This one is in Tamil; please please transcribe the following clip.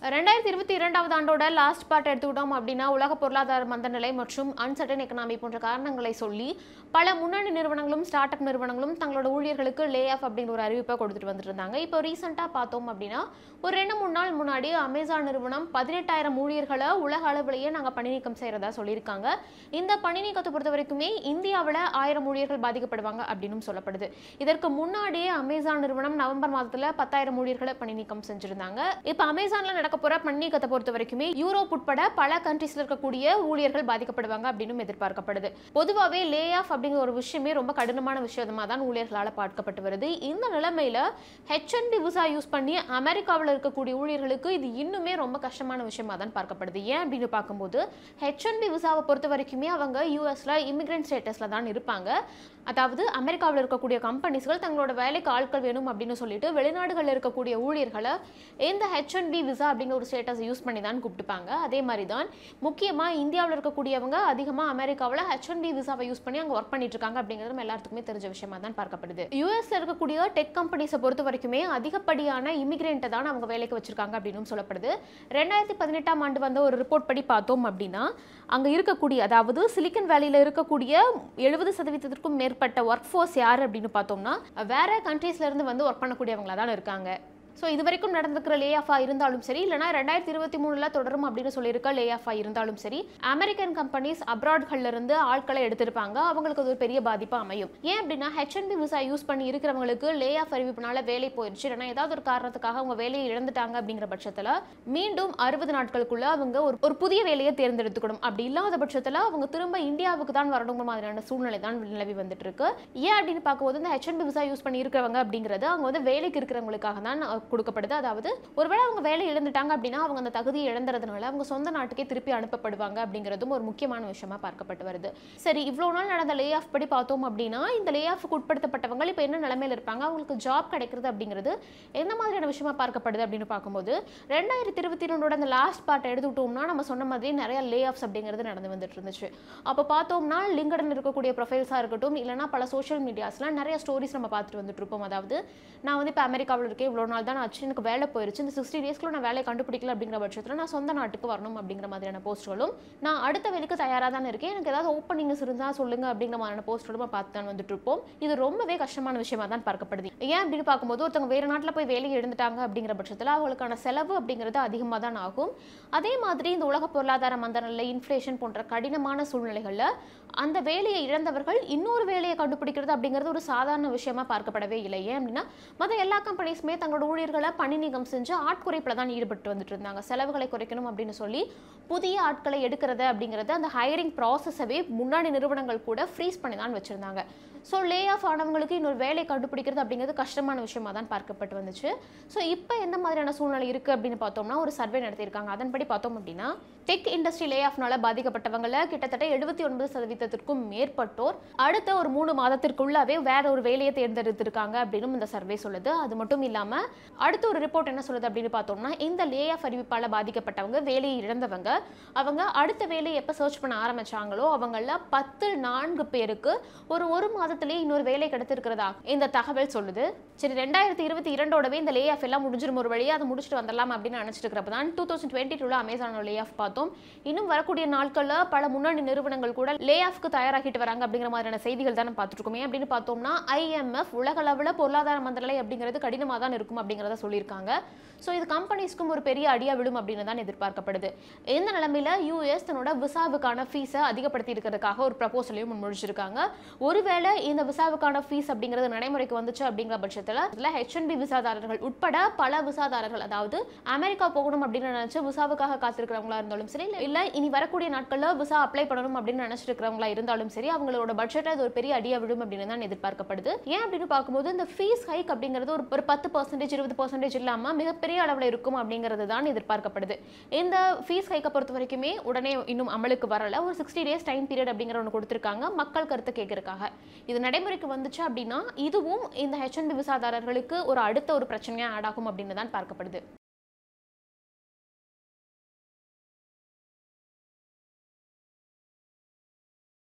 ரெண்டாயிரத்தி இருபத்தி இரண்டாவது ஆண்டோட லாஸ்ட் பார்ட் எடுத்துக்கிட்டோம் அப்படின்னா உலக பொருளாதார மந்தநிலை மற்றும் அன்சர்டன் எக்கனாமி போன்ற காரணங்களை சொல்லி பல முன்னணி நிறுவனங்களும் ஸ்டார்ட் அப் நிறுவனங்களும் தங்களோட ஊழியர்களுக்கு லே ஆஃப் அப்படிங்கிற ஒரு அறிவிப்பை கொடுத்துட்டு வந்துட்டு இருந்தாங்க இப்போ ரீசெண்டாக பார்த்தோம் அப்படின்னா ஒரு ரெண்டு மூணு நாள் முன்னாடி அமேசான் நிறுவனம் பதினெட்டாயிரம் ஊழியர்களை உலக அளவிலேயே நாங்கள் பணி நீக்கம் செய்கிறதா சொல்லியிருக்காங்க இந்த பணி நீக்கத்தை பொறுத்த வரைக்குமே இந்தியாவில் ஆயிரம் ஊழியர்கள் பாதிக்கப்படுவாங்க அப்படின்னு சொல்லப்படுது இதற்கு முன்னாடியே அமேசான் நிறுவனம் நவம்பர் மாதத்தில் பத்தாயிரம் ஊழியர்களை பணி நீக்கம் செஞ்சிருந்தாங்க இப்போ அமேசான்ல நடக்க போற பணி நீக்கத்தை பொறுத்த வரைக்குமே யூரோப் உட்பட பல கண்ட்ரீஸ்ல இருக்கக்கூடிய ஊழியர்கள் பாதிக்கப்படுவாங்க அப்படின்னு எதிர்பார்க்கப்படுது பொதுவாகவே லே ஆஃப் அப்படிங்கிற ஒரு விஷயமே ரொம்ப கடினமான விஷயமா தான் ஊழியர்களால் பார்க்கப்பட்டு வருது இந்த நிலைமையில ஹெச் பி விசா யூஸ் பண்ணி அமெரிக்காவில் இருக்கக்கூடிய ஊழியர்களுக்கு இது இன்னுமே ரொம்ப கஷ்டமான விஷயமா தான் பார்க்கப்படுது ஏன் அப்படின்னு பார்க்கும்போது ஹெச் பி விசாவை பொறுத்த வரைக்குமே அவங்க யூஎஸ்ல இமிகிரண்ட் ஸ்டேட்டஸ்ல தான் இருப்பாங்க அதாவது அமெரிக்காவில் இருக்கக்கூடிய கம்பெனிஸ்கள் தங்களோட வேலைக்கு ஆட்கள் வேணும் அப்படின்னு சொல்லிட்டு வெளிநாடுகளில் இருக்கக்கூடிய ஊழியர்களை இந்த ஹெச் ஒன் பி விசா அப்படிங்கிற ஒரு ஸ்டேட்டஸ் யூஸ் பண்ணி தான் கூப்பிட்டுப்பாங்க அதே மாதிரி தான் முக்கியமாக இந்தியாவில் இருக்கக்கூடியவங்க அதிகமாக அமெரிக்காவில் ஹெச் ஒன் பி விசாவை யூஸ் பண்ணி அங்கே ஒர்க் பண்ணிட்டு இருக்காங்க அப்படிங்கிறது நம்ம எல்லாத்துக்குமே தெரிஞ்ச விஷயமா தான் பார்க்கப்படுது யூஎஸ்ல இருக்கக்கூடிய டெக் கம்பெனிஸை பொறுத்த வரைக்குமே அதிகப்படியான இமிகிரண்ட்டை தான் அவங்க வேலைக்கு வச்சிருக்காங்க அப்படின்னு சொல்லப்படுது ரெண்டாயிரத்தி பதினெட்டாம் ஆண்டு வந்த ஒரு ரிப்போர்ட் படி பார்த்தோம் அப்படின்னா அங்கே இருக்கக்கூடிய அதாவது சிலிக்கன் வேலியில் இருக்கக்கூடிய எழுபது சதவீதத்திற்கும் மேற்பட்ட ஒர்க் ஃபோர்ஸ் யார் அப்படின்னு பார்த்தோம்னா வேற கண்ட்ரீஸ்ல இருந்து வந்து ஒர்க் பண்ணக்கூடியவங்களா தான் இருக்காங்க ஸோ இது வரைக்கும் நடந்திருக்கிற லே ஆஃபாக இருந்தாலும் சரி இல்லைனா ரெண்டாயிரத்தி இருபத்தி மூணில் தொடரும் அப்படின்னு சொல்லியிருக்க லே ஆஃபாக இருந்தாலும் சரி அமெரிக்கன் கம்பெனிஸ் அப்ராட்கள்ல இருந்து ஆட்களை எடுத்திருப்பாங்க அவங்களுக்கு அது ஒரு பெரிய பாதிப்பாக அமையும் ஏன் அப்படின்னா ஹெச்என்பி விசா யூஸ் பண்ணி இருக்கிறவங்களுக்கு லே ஆஃப் அறிவிப்புனால வேலை போயிடுச்சு இல்லைனா ஏதாவது ஒரு காரணத்துக்காக அவங்க வேலையை இழந்துட்டாங்க அப்படிங்கிற பட்சத்தில் மீண்டும் அறுபது நாட்களுக்குள்ள அவங்க ஒரு ஒரு புதிய வேலையை தேர்ந்தெடுத்துக்கணும் அப்படி இல்லாத பட்சத்தில் அவங்க திரும்ப இந்தியாவுக்கு தான் வரணுங்கிற மாதிரியான சூழ்நிலை தான் நிலவி வந்துட்டு இருக்கு ஏன் அப்படின்னு பார்க்கும்போது இந்த ஹெச்என்பி விசா யூஸ் பண்ணி இருக்கிறவங்க அப்படிங்கிறது அவங்க வந்து வேலைக்கு இருக்கிறவங்களுக்காக தான் அஹ், கொடுக்கப்படுது அதாவது ஒருவேளை அவங்க வேலை இழந்துட்டாங்க அப்படின்னா அவங்க அந்த தகுதியை இழந்துறதுனால அவங்க சொந்த நாட்டுக்கே திருப்பி அனுப்பப்படுவாங்க அப்படிங்கிறதும் ஒரு முக்கியமான விஷயமா பார்க்கப்பட்டு வருது சரி இவ்வளோ நாள் நடந்த லே ஆஃப் படி பார்த்தோம் அப்படின்னா இந்த லே ஆஃப்க்கு உட்படுத்தப்பட்டவங்க இப்போ என்ன நிலைமையில இருப்பாங்க அவங்களுக்கு ஜாப் கிடைக்கிறது அப்படிங்கிறது எந்த மாதிரியான விஷயமா பார்க்கப்படுது அப்படின்னு பார்க்கும்போது ரெண்டாயிரத்தி இருபத்தி ரெண்டோட அந்த லாஸ்ட் பார்ட்டை எடுத்துக்கிட்டோம்னா நம்ம சொன்ன மாதிரி நிறைய லே ஆஃப்ஸ் அப்படிங்கிறது நடந்து வந்துட்டு இருந்துச்சு அப்போ பார்த்தோம்னா லிங்கடன் இருக்கக்கூடிய ப்ரொஃபைல்ஸாக இருக்கட்டும் இல்லைனா பல சோஷியல் மீடியாஸ்லாம் நிறைய ஸ்டோரிஸ் நம்ம பார்த்துட்டு வந்துட்டு இருப்போம் அதாவது நான் வந்து இப்போ அமெரிக்காவில் இருக்கேன் இவ்வளோ நாள் தான் ஆச்சு எனக்கு வேலை போயிருச்சு இந்த சிக்ஸ்டி டேஸ்க்குள்ள நான் வேலையை கண்டுபிடிக்கல அப்படிங்கிற பட்சத்தில் நான் சொந்த நாட்டுக்கு வரணும் அப்படிங்கிற மாதிரியான போஸ்ட்களும் நான் அடுத்த வேலைக்கு தயாராக தான் இருக்கேன் எனக்கு ஏதாவது ஓப்பனிங்ஸ் இருந்தால் சொல்லுங்க அப்படிங்கிற மாதிரியான போஸ்ட்களும் நம்ம பார்த்து தான் வந்துட்டு இருப்போம் இது ரொம்பவே கஷ்டமான விஷயமா தான் பார்க்கப்படுது ஏன் அப்படின்னு பார்க்கும்போது ஒருத்தவங்க வேறு நாட்டில் போய் வேலையை எழுந்துட்டாங்க அப்படிங்கிற பட்சத்தில் அவங்களுக்கான செலவு அப்படிங்கிறது அதிகமாக தான் ஆகும் அதே மாதிரி இந்த உலக பொருளாதார மந்தநிலை இன்ஃப்ளேஷன் போன்ற கடினமான சூழ்நிலைகளில் அந்த வேலையை இழந்தவர்கள் இன்னொரு வேலையை கண்டுபிடிக்கிறது அப்படிங்கிறது ஒரு சாதாரண விஷயமா பார்க்கப்படவே இல்லை ஏன் அப்படின்னா மற்ற எல்லா கம்பெனிஸுமே தங்களோட ஊழியர்களை பணி நீக்கம் செஞ்சு ஆட்குறைப்பில் தான் ஈடுபட்டு வந்துட்டு இருந்தாங்க செலவுகளை குறைக்கணும் அப்படின்னு சொல்லி புதிய ஆட்களை எடுக்கிறது அப்படிங்கிறது அந்த ஹையரிங் ப்ராசஸவே முன்னாடி நிறுவனங்கள் கூட ஃப்ரீஸ் பண்ணி தான் வச்சுருந்தாங்க ஸோ லே ஆஃப் ஆனவங்களுக்கு இன்னொரு வேலை கண்டுபிடிக்கிறது அப்படிங்கிறது கஷ்டமான விஷயமா தான் பார்க்கப்பட்டு வந்துச்சு ஸோ இப்போ எந்த மாதிரியான சூழ்நிலை இருக்குது அப்படின்னு பார்த்தோம்னா ஒரு சர்வே நடத்தியிருக்காங்க அதன்படி பார்த்தோம் அப்படின்னா டெக் இண்டஸ்ட்ரி லே ஆஃப்னால பாதிக்கப்பட்டவங்கள கிட்டத்தட்ட எழுபத்தி ஒன்பது சதவீதத்திற்கும் மேற்பட்டோர் அடுத்த ஒரு மூணு மாதத்திற்குள்ளாவே வேற ஒரு வேலையை தேர்ந்தெடுத்திருக்காங்க அப்படின்னு இந்த சர்வே சொல்லுது அது மட்டும் இல்லாமல் அடுத்த ஒரு ரிப்போர்ட் என்ன சொல்லுது அப்படின்னு பார்த்தோம்னா இந்த லே ஆஃப் அறிவிப்பால் பாதிக்கப்பட்டவங்க வேலையை இழந்தவங்க அவங்க அடுத்த வேலையை எப்போ சர்ச் பண்ண ஆரம்பிச்சாங்களோ அவங்கள பத்து நான்கு பேருக்கு ஒரு ஒரு மாதத்திலேயே இன்னொரு வேலை கிடைத்திருக்கிறதா இந்த தகவல் சொல்லுது சரி ரெண்டாயிரத்தி இருபத்தி இரண்டோடவே இந்த லே ஆஃப் எல்லாம் முடிஞ்சிரும் ஒரு வழியாக அதை முடிச்சுட்டு வந்துடலாம் அப்படின்னு நினச்சிட்டு இருக்கிறப்ப தான் டூ தௌசண்ட் டுவெண்ட்டி டூவில் அமேசானோட லே ஆஃப் பார்த்தோம் இன்னும் வரக்கூடிய நாட்களில் பல முன்னணி நிறுவனங்கள் கூட லே ஆஃப்க்கு தயாராகிட்டு வராங்க அப்படிங்கிற மாதிரியான செய்திகள் தான் நம்ம பார்த்துட்டு இருக்கோம் ஏன் அப்படின்னு பார்த்தோம்னா ஐஎம்எஃப் உலக அளவில் பொருளாதார மந்தநிலை அப்படிங்கிறது கடினமாக தான் இருக்கும் அப்படிங்கிறத சொல்லியிருக்காங்க ஸோ இது கம்பெனிஸ்க்கும் ஒரு பெரிய அடியா விடும் அப்படின்னு தான் எதிர்பார்க்கப்படுது இந்த நிலைமையில யூஎஸ் தன்னோட விசாவுக்கான ஃபீஸை அதிகப்படுத்தி இருக்கிறதுக்காக ஒரு ப்ரப்போசலையும் முன்மொழிச்சிருக்காங்க ஒருவேளை இந்த விசாவுக்கான ஃபீஸ் அப்படிங்கிறது நடைமுறைக்கு வந்துச்சு அப்படிங்கிற பட்சத்தில் இதில் ஹெச்என்பி விசாதாரர்கள் உட்பட பல விசாதாரர்கள் அதாவது அமெரிக்கா போகணும் அப்படின்னு நினைச்சு விசாவுக்காக காத்திருக்கிறவங்களா இருந்தாலும் சரி இல்ல- இல்ல இனி வரக்கூடிய நாட்களில் விசா அப்ளை பண்ணணும் அப்படின்னு நினைச்சிட்டு இருக்கிறவங்களா இருந்தாலும் சரி அவங்களோட பட்ஜெட்டை இது ஒரு பெரிய அடியா விடும் அப்படின்னு தான் எதிர்பார்க்கப்படுது ஏன் அப்படின்னு பார்க்கும்போது இந்த ஃபீஸ் ஹைக் அப்படிங்கிறது ஒரு ஒரு பத்து பர்சன்டேஜ் இருபது பர்சன்டேஜ் இல்லாமல் மிகப்பெரிய அளவில் இருக்கும் அப்படிங்கிறது தான் எதிர்பார்க்கப்படுது இந்த ஃபீஸ் ஹைக்கை பொறுத்த வரைக்குமே உடனே இன்னும் அமலுக்கு வரல ஒரு சிக்ஸ்டி டேஸ் டைம் பீரியட் அப்படிங்கிற ஒன்று கொடுத்துருக்காங்க மக்கள் கருத்து கேட்கறதுக்காக இது நடைமுறைக்கு வந்துச்சு அப்படின்னா இதுவும் இந்த ஹெச்என்பி விசாதாரர்களுக்கு ஒரு அடுத்த ஒரு பிரச்சனையாக ஆட் ஆகும் அப்படின்னு தான் பார்க்கப்படுது